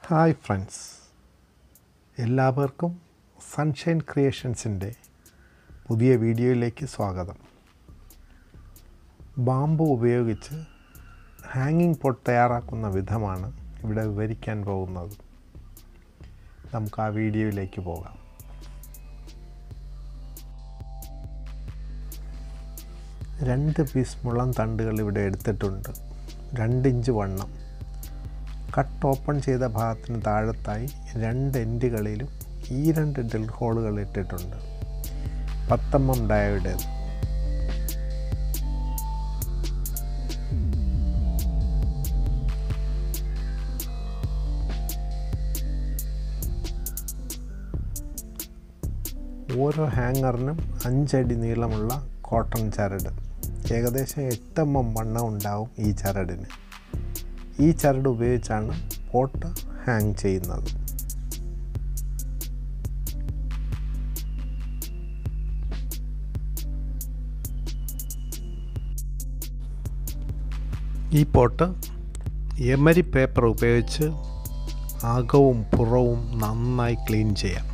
hi friends എല്ലാവർക്കും sunshine ക്രിയേഷൻസിൻ്റെ പുതിയ വീഡിയോയിലേക്ക് സ്വാഗതം ബാമ്പു ഉപയോഗിച്ച് ഹാങ്ങിങ് പോട്ട് തയ്യാറാക്കുന്ന വിധമാണ് ഇവിടെ വിവരിക്കാൻ പോകുന്നത് നമുക്ക് ആ വീഡിയോയിലേക്ക് പോകാം രണ്ട് പീസ് മുളം തണ്ടുകൾ ഇവിടെ എടുത്തിട്ടുണ്ട് രണ്ട് ഇഞ്ച് വണ്ണം കട്ട് ഓപ്പൺ ചെയ്ത ഭാഗത്തിന് താഴത്തായി രണ്ട് എൻഡുകളിലും ഈ രണ്ട് ഡ്രിൽ ഹോളുകൾ ഇട്ടിട്ടുണ്ട് പത്തമ്മം ഡയോയുടേത് ഓരോ ഹാങ്ങറിനും അഞ്ചടി നീളമുള്ള കോട്ടൺ ചരട് ഏകദേശം എട്ടെണ്ണം വണ്ണം ഉണ്ടാവും ഈ ചരടിന് ഈ ചരട് ഉപയോഗിച്ചാണ് പോട്ട് ഹാങ് ചെയ്യുന്നത് ഈ പോട്ട് എമരി പേപ്പർ ഉപയോഗിച്ച് അകവും പുറവും നന്നായി ക്ലീൻ ചെയ്യാം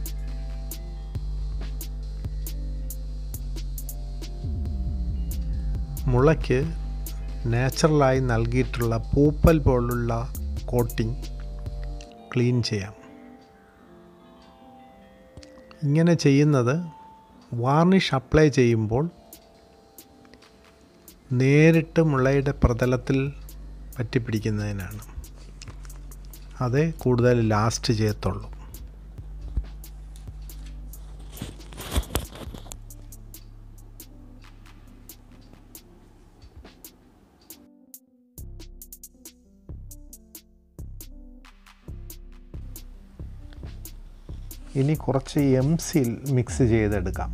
മുളയ്ക്ക് നാച്ചുറലായി നൽകിയിട്ടുള്ള പൂപ്പൽ പോലുള്ള കോട്ടിംഗ് ക്ലീൻ ചെയ്യാം ഇങ്ങനെ ചെയ്യുന്നത് വാർണിഷ് അപ്ലൈ ചെയ്യുമ്പോൾ നേരിട്ട് മുളയുടെ പ്രതലത്തിൽ പറ്റിപ്പിടിക്കുന്നതിനാണ് അതേ കൂടുതൽ ലാസ്റ്റ് ചെയ്യത്തുള്ളൂ ഇനി കുറച്ച് എം സിൽ മിക്സ് ചെയ്തെടുക്കാം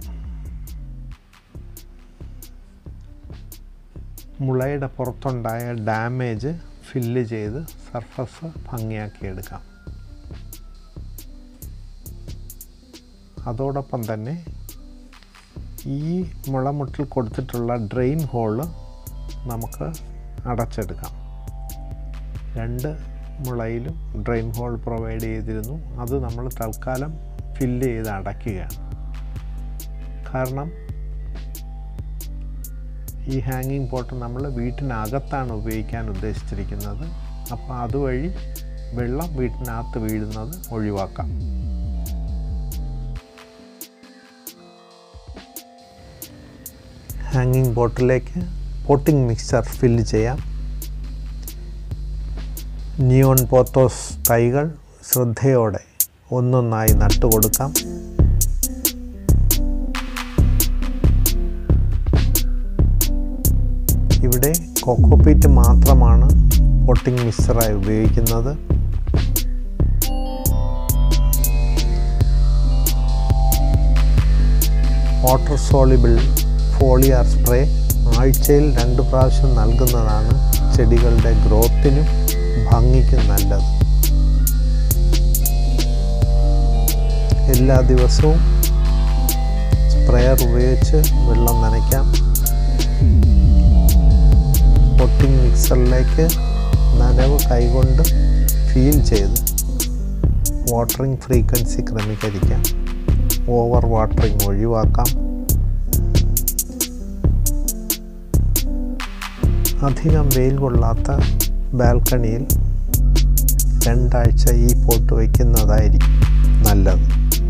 മുളയുടെ പുറത്തുണ്ടായ ഡാമേജ് ഫില്ല് ചെയ്ത് സർഫസ് ഭംഗിയാക്കിയെടുക്കാം അതോടൊപ്പം തന്നെ ഈ മുളമുട്ടിൽ കൊടുത്തിട്ടുള്ള ഡ്രെയിൻ ഹോള് നമുക്ക് അടച്ചെടുക്കാം രണ്ട് മുളയിലും ഡ്രെയിൻ ഹോൾ പ്രൊവൈഡ് ചെയ്തിരുന്നു അത് നമ്മൾ തൽക്കാലം ഫില്ല് ചെയ്ത് അടയ്ക്കുകയാണ് കാരണം ഈ ഹാങ്ങിങ് പോട്ട് നമ്മൾ വീട്ടിനകത്താണ് ഉപയോഗിക്കാൻ ഉദ്ദേശിച്ചിരിക്കുന്നത് അപ്പോൾ അതുവഴി വെള്ളം വീട്ടിനകത്ത് വീഴുന്നത് ഒഴിവാക്കാം ഹാങ്ങിങ് ബോട്ടിലേക്ക് പോട്ടിംഗ് മിക്സ്ചർ ഫില്ല് ചെയ്യാം നിയോൺ പോത്തോസ് തൈകൾ ശ്രദ്ധയോടെ ഒന്നൊന്നായി നട്ടുകൊടുക്കാം ഇവിടെ കൊക്കോപീറ്റ് മാത്രമാണ് പൊട്ടിംഗ് മിക്സറായി ഉപയോഗിക്കുന്നത് വാട്ടർ സോളിബിൾ ഫോളിയാർ സ്പ്രേ ആഴ്ചയിൽ രണ്ട് പ്രാവശ്യം നൽകുന്നതാണ് ചെടികളുടെ ഗ്രോത്തിനും ഭംഗിക്കും നല്ലത് എല്ലാ ദിവസവും സ്പ്രെയർ ഉപയോഗിച്ച് വെള്ളം നനയ്ക്കാം പൊട്ടിംഗ് മിക്സറിലേക്ക് നനവ് കൈകൊണ്ട് ഫീൽ ചെയ്ത് വാട്ടറിംഗ് ഫ്രീക്വൻസി ക്രമീകരിക്കാം ഓവർ വാട്ടറിംഗ് ഒഴിവാക്കാം അധികം വെയിൽ കൊള്ളാത്ത ബാൽക്കണിയിൽ രണ്ടാഴ്ച ഈ പോട്ട് വയ്ക്കുന്നതായിരിക്കും നല്ലത്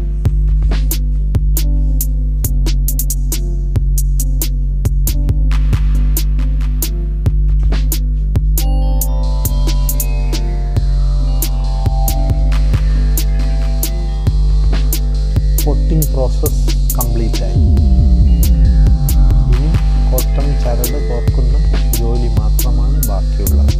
പൊട്ടിംഗ് പ്രോസസ് കംപ്ലീറ്റ് ആയി ഇനി കോട്ടൺ ചരട് കോർക്കുന്ന ജോലി മാത്രമാണ് ബാക്കിയുള്ളത്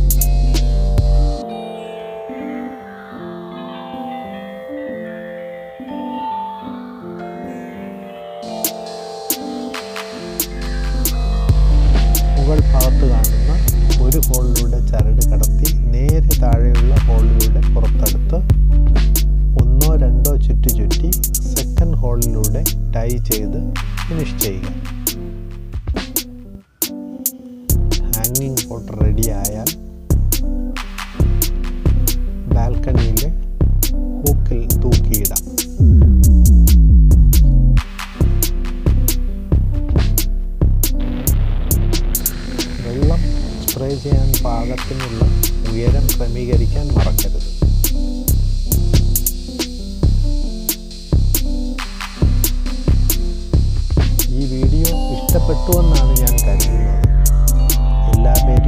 മുകൾ ഭാഗത്ത് കാണുന്ന ഒരു ഹോളിലൂടെ ചരട് കടത്തി നേരെ താഴെയുള്ള ഹോളിലൂടെ പുറത്തെടുത്ത് ഒന്നോ രണ്ടോ ചുറ്റി ചുറ്റി സെക്കൻഡ് ഹോളിലൂടെ ടൈ ചെയ്ത് ഫിനിഷ് ചെയ്യുക ഹാങ്ങിങ് പോട്ട് റെഡി ആയാൽ ബാൽക്കണിയിലെ ചെയ്യാൻ പാകത്തിനുള്ള ഉയരം ക്രമീകരിക്കാൻ മറക്കരുത് ഈ വീഡിയോ ഇഷ്ടപ്പെട്ടുവെന്നാണ് ഞാൻ കരുതുന്നത് എല്ലാ പേരും